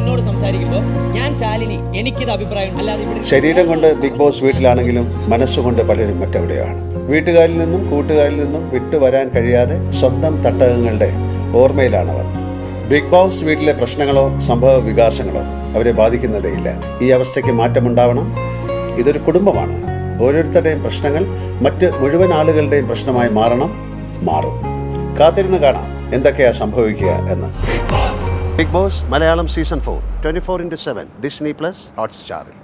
നിന്നോട് സംസാരിക്കുമ്പോൾ ഞാൻ ശാലിനി എനിക്കിത് അഭിപ്രായം അല്ലാതെ ഇവിടെ ശരീരം കൊണ്ട് ബിഗ് ബോസ് വീട്ടിലാണെങ്കിലും മനസ്സുകൊണ്ട് പലരും മറ്റെവിടെയാണ് വീട്ടുകാരിൽ നിന്നും കൂട്ടുകാരിൽ നിന്നും വിട്ടുവരാൻ കഴിയാതെ സ്വന്തം തട്ടകങ്ങളുടെ ഓർമ്മയിലാണവർ ബിഗ് ബോസ് വീട്ടിലെ പ്രശ്നങ്ങളോ സംഭവ വികാസങ്ങളോ അവരെ ബാധിക്കുന്നതേയില്ല ഈ അവസ്ഥയ്ക്ക് മാറ്റമുണ്ടാവണം ഇതൊരു കുടുംബമാണ് ഓരോരുത്തരുടെയും പ്രശ്നങ്ങൾ മറ്റ് മുഴുവൻ ആളുകളുടെയും പ്രശ്നമായി മാറണം മാറും കാത്തിരുന്ന് കാണാം എന്തൊക്കെയാ സംഭവിക്കുക എന്ന് Big Boss Malayalam season four twenty four into seven Disney plus ഹോട്ട്സ്റ്റാറിൽ